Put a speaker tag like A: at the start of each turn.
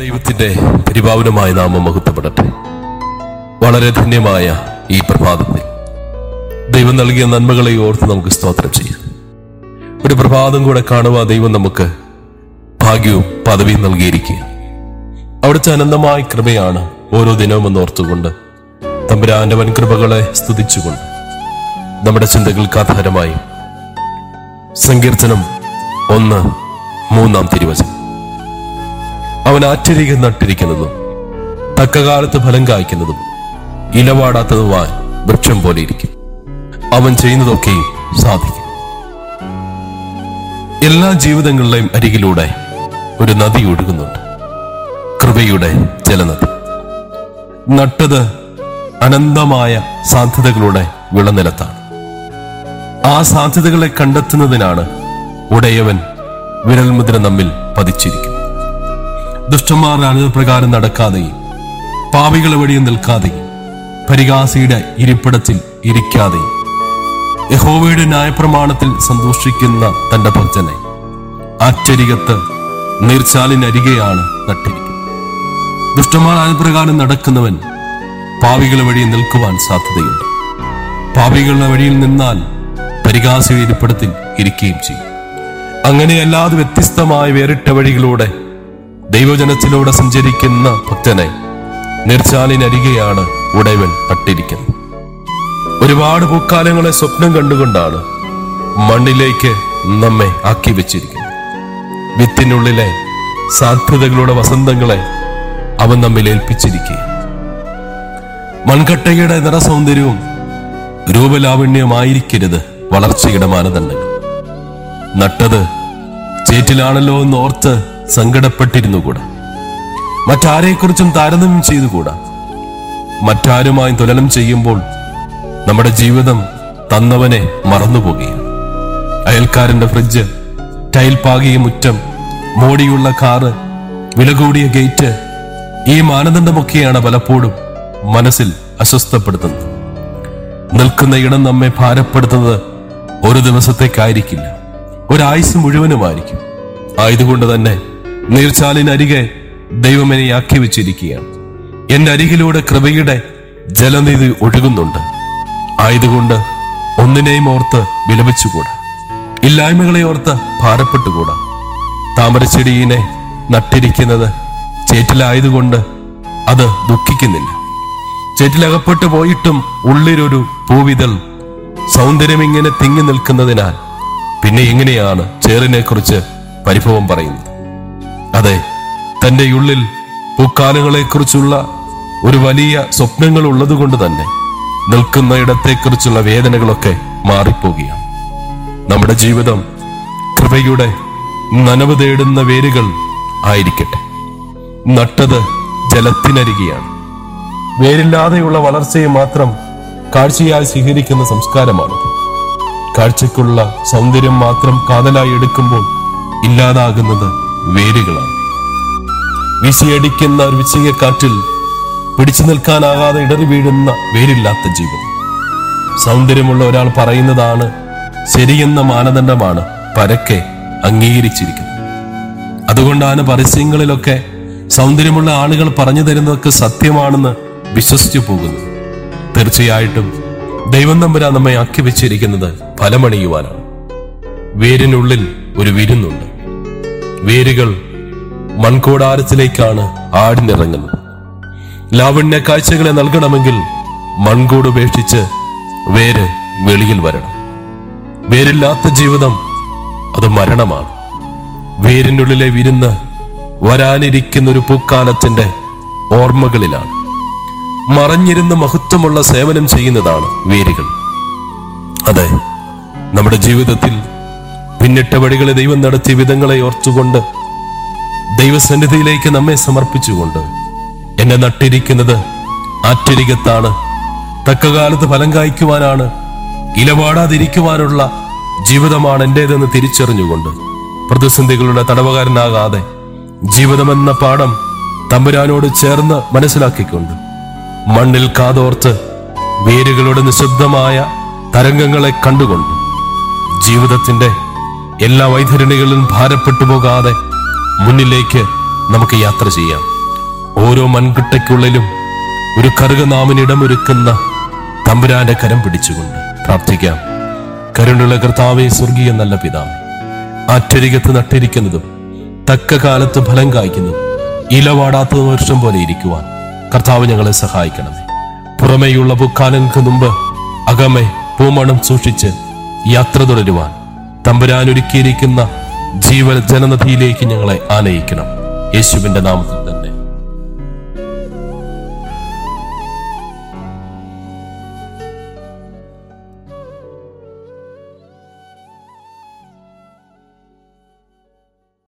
A: ദൈവത്തിന്റെ പരിപാവനമായ നാമം മഹത്വപ്പെടട്ടെ വളരെ ധന്യമായ ഈ പ്രഭാതത്തിൽ ദൈവം നൽകിയ നന്മകളെ ഓർത്ത് നമുക്ക് സ്തോത്രം ചെയ്യാം ഒരു പ്രഭാതം കൂടെ കാണുവാൻ ദൈവം നമുക്ക് ഭാഗ്യവും പദവിയും നൽകിയിരിക്കുക അവിടുത്തെ അനന്തമായ കൃപയാണ് ഓരോ ദിനവും എന്ന് ഓർത്തുകൊണ്ട് തമ്പുരാന്റെ വൻകൃപകളെ സ്തുതിച്ചുകൊണ്ട് നമ്മുടെ ചിന്തകൾക്ക് ആധാരമായി സങ്കീർത്തനം ഒന്ന് മൂന്നാം തിരുവചനം അവൻ ആറ്റരിക നട്ടിരിക്കുന്നതും തക്കകാലത്ത് ഫലം കായ്ക്കുന്നതും ഇലവാടാത്തതുമായ വൃക്ഷം പോലെ ഇരിക്കും അവൻ ചെയ്യുന്നതൊക്കെയും സാധിക്കും എല്ലാ ജീവിതങ്ങളുടെയും അരികിലൂടെ ഒരു നദി ഒഴുകുന്നുണ്ട് കൃപയുടെ ജലനദി നട്ടത് അനന്തമായ സാധ്യതകളുടെ വിളനിലത്താണ് ആ സാധ്യതകളെ കണ്ടെത്തുന്നതിനാണ് ഉടയവൻ വിരൽമുദ്ര നമ്മിൽ പതിച്ചിരിക്കുന്നത് ദുഷ്ടന്മാരുടെ അനുപ്രകാരം നടക്കാതെയും പാപികളെ വഴിയും നിൽക്കാതെയും പരിഹാസിയുടെ ഇരിപ്പിടത്തിൽ ഇരിക്കാതെയും യഹോവയുടെ ന്യായപ്രമാണത്തിൽ സന്തോഷിക്കുന്ന തന്റെ ഭക്തനെ ആശ്ചര്യകത്ത് നീർച്ചാലിനരികെയാണ് നട്ടിരിക്കുന്നത് ദുഷ്ടന്മാർ അനുപ്രകാരം നടക്കുന്നവൻ പാവികളെ വഴിയിൽ നിൽക്കുവാൻ സാധ്യതയുണ്ട് പാപികളുടെ വഴിയിൽ നിന്നാൽ പരിഹാസിയുടെ ഇരിപ്പിടത്തിൽ ഇരിക്കുകയും ചെയ്യും അങ്ങനെയല്ലാതെ വ്യത്യസ്തമായ വേറിട്ട വഴികളിലൂടെ ദൈവജനത്തിലൂടെ സഞ്ചരിക്കുന്ന ഭക്തനെ നിർച്ചാലിനരികെയാണ് ഉടയവൻ നട്ടിരിക്കുന്നത് ഒരുപാട് പൂക്കാലങ്ങളെ സ്വപ്നം കണ്ടുകൊണ്ടാണ് മണ്ണിലേക്ക് നമ്മെ ആക്കി വെച്ചിരിക്കുന്നത് വിത്തിനുള്ളിലെ സാധ്യതകളുടെ വസന്തങ്ങളെ അവൻ നമ്മിൽ ഏൽപ്പിച്ചിരിക്കുക മൺകട്ടയുടെ നിറസൗന്ദര്യവും രൂപലാവണ്യമായിരിക്കരുത് വളർച്ചയുടെ മാനദണ്ഡങ്ങൾ നട്ടത് ചേറ്റിലാണല്ലോ എന്ന് ഓർത്ത് സങ്കടപ്പെട്ടിരുന്നുകൂടാ മറ്റാരെക്കുറിച്ചും താരതമ്യം ചെയ്തുകൂടാ മറ്റാരുമായി തുലനം ചെയ്യുമ്പോൾ നമ്മുടെ ജീവിതം തന്നവനെ മറന്നുപോകുകയാണ് അയൽക്കാരന്റെ ഫ്രിഡ്ജ് ടൈൽ പാകിയ മുറ്റം മോടിയുള്ള കാറ് വില കൂടിയ ഗേറ്റ് ഈ മാനദണ്ഡമൊക്കെയാണ് പലപ്പോഴും മനസ്സിൽ അസ്വസ്ഥപ്പെടുത്തുന്നത് നിൽക്കുന്ന ഇടം നമ്മെ ഭാരപ്പെടുത്തുന്നത് ഒരു ദിവസത്തേക്കായിരിക്കില്ല ഒരായുസ് മുഴുവനുമായിരിക്കും ആയതുകൊണ്ട് തന്നെ നീർച്ചാലിനരികെ ദൈവം എന്നെ ആക്കി വെച്ചിരിക്കുകയാണ് എന്റെ അരികിലൂടെ കൃപയുടെ ജലനിധി ഒഴുകുന്നുണ്ട് ആയതുകൊണ്ട് ഒന്നിനെയും ഓർത്ത് വിലപിച്ചുകൂടാ ഇല്ലായ്മകളെ ഓർത്ത് ഭാരപ്പെട്ടുകൂടാ താമരച്ചെടിയിനെ നട്ടിരിക്കുന്നത് ചേറ്റിലായതുകൊണ്ട് അത് ദുഃഖിക്കുന്നില്ല ചേറ്റിലകപ്പെട്ടു പോയിട്ടും ഉള്ളിലൊരു പൂവിതൾ സൗന്ദര്യം ഇങ്ങനെ തിങ്ങി നിൽക്കുന്നതിനാൽ പിന്നെ എങ്ങനെയാണ് ചേറിനെ കുറിച്ച് പരിഭവം പറയുന്നത് അതെ തന്റെ ഉള്ളിൽ പൂക്കാലങ്ങളെ കുറിച്ചുള്ള ഒരു വലിയ സ്വപ്നങ്ങൾ ഉള്ളതുകൊണ്ട് തന്നെ നിൽക്കുന്ന ഇടത്തെക്കുറിച്ചുള്ള വേദനകളൊക്കെ മാറിപ്പോകുകയാണ് നമ്മുടെ ജീവിതം കൃപയുടെ നനവ് തേടുന്ന വേരുകൾ ആയിരിക്കട്ടെ നട്ടത് ജലത്തിനരികെയാണ് വേരില്ലാതെയുള്ള വളർച്ചയെ മാത്രം കാഴ്ചയായി സ്വീകരിക്കുന്ന സംസ്കാരമാണ് കാഴ്ചക്കുള്ള സൗന്ദര്യം മാത്രം കാതലായി എടുക്കുമ്പോൾ ഇല്ലാതാകുന്നത് വേരുകളാണ് വീശിയടിക്കുന്ന ഒരു വിച്ചയക്കാറ്റിൽ പിടിച്ചു നിൽക്കാനാകാതെ ഇടറി വീഴുന്ന വേരില്ലാത്ത ജീവിതം സൗന്ദര്യമുള്ള ഒരാൾ പറയുന്നതാണ് ശരിയെന്ന മാനദണ്ഡമാണ് പരക്കെ അംഗീകരിച്ചിരിക്കുന്നത് അതുകൊണ്ടാണ് പരസ്യങ്ങളിലൊക്കെ സൗന്ദര്യമുള്ള ആളുകൾ പറഞ്ഞു തരുന്നതൊക്കെ സത്യമാണെന്ന് വിശ്വസിച്ചു പോകുന്നത് തീർച്ചയായിട്ടും ദൈവം തമ്പുരാ നമ്മെ ആക്കി വെച്ചിരിക്കുന്നത് ഫലമണിയുവാനാണ് വേരിനുള്ളിൽ ഒരു വിരുന്നുണ്ട് വേരുകൾ മൺകൂടാരത്തിലേക്കാണ് ആടിനിറങ്ങുന്നത് ലാവണ്യ കാഴ്ചകളെ നൽകണമെങ്കിൽ മൺകൂട് ഉപേക്ഷിച്ച് വേര് വെളിയിൽ വരണം വേരില്ലാത്ത ജീവിതം അത് മരണമാണ് വേരിനുള്ളിലെ വിരുന്ന് വരാനിരിക്കുന്ന ഒരു പൂക്കാലത്തിന്റെ ഓർമ്മകളിലാണ് മറഞ്ഞിരുന്ന് മഹത്വമുള്ള സേവനം ചെയ്യുന്നതാണ് വേരുകൾ അതെ നമ്മുടെ ജീവിതത്തിൽ പിന്നിട്ട വഴികളെ ദൈവം നടത്തിയ വിധങ്ങളെ ഓർത്തുകൊണ്ട് ദൈവസന്നിധിയിലേക്ക് നമ്മെ സമർപ്പിച്ചുകൊണ്ട് എന്നെ നട്ടിരിക്കുന്നത് ആറ്റരികത്താണ് തക്കകാലത്ത് ഫലം കായ്ക്കുവാനാണ് ഇലപാടാതിരിക്കുവാനുള്ള ജീവിതമാണ് എന്റേതെന്ന് തിരിച്ചറിഞ്ഞുകൊണ്ട് പ്രതിസന്ധികളുടെ തടവുകാരനാകാതെ ജീവിതമെന്ന പാഠം തമ്പുരാനോട് ചേർന്ന് മനസ്സിലാക്കിക്കൊണ്ട് മണ്ണിൽ കാതോർത്ത് വേരുകളുടെ നിശബ്ദമായ തരംഗങ്ങളെ കണ്ടുകൊണ്ട് ജീവിതത്തിന്റെ എല്ലാ വൈതരണികളിലും ഭാരപ്പെട്ടു പോകാതെ മുന്നിലേക്ക് നമുക്ക് യാത്ര ചെയ്യാം ഓരോ മൺകുട്ടയ്ക്കുള്ളിലും ഒരു കറുകനാമിനിടമൊരുക്കുന്ന തമ്പുരാന്റെ കരം പിടിച്ചുകൊണ്ട് പ്രാർത്ഥിക്കാം കരുണുള്ള കർത്താവെ സ്വർഗീയ നല്ല പിതാവ് ആറ്റരികത്ത് നട്ടിരിക്കുന്നതും തക്ക കാലത്ത് ഫലം കായ്ക്കുന്നതും ഇലവാടാത്തതും വർഷം പോലെ ഇരിക്കുവാൻ കർത്താവ് ഞങ്ങളെ സഹായിക്കണമേ പുറമേയുള്ള പുക്കാലങ്ങൾക്ക് മുമ്പ് അകമെ പൂമണം സൂക്ഷിച്ച് യാത്ര തുടരുവാൻ തമ്പുരാൻ ഒരുക്കിയിരിക്കുന്ന ജീവൻ ജനനദിയിലേക്ക് ഞങ്ങളെ ആനയിക്കണം യേശുവിന്റെ നാമത്തിൽ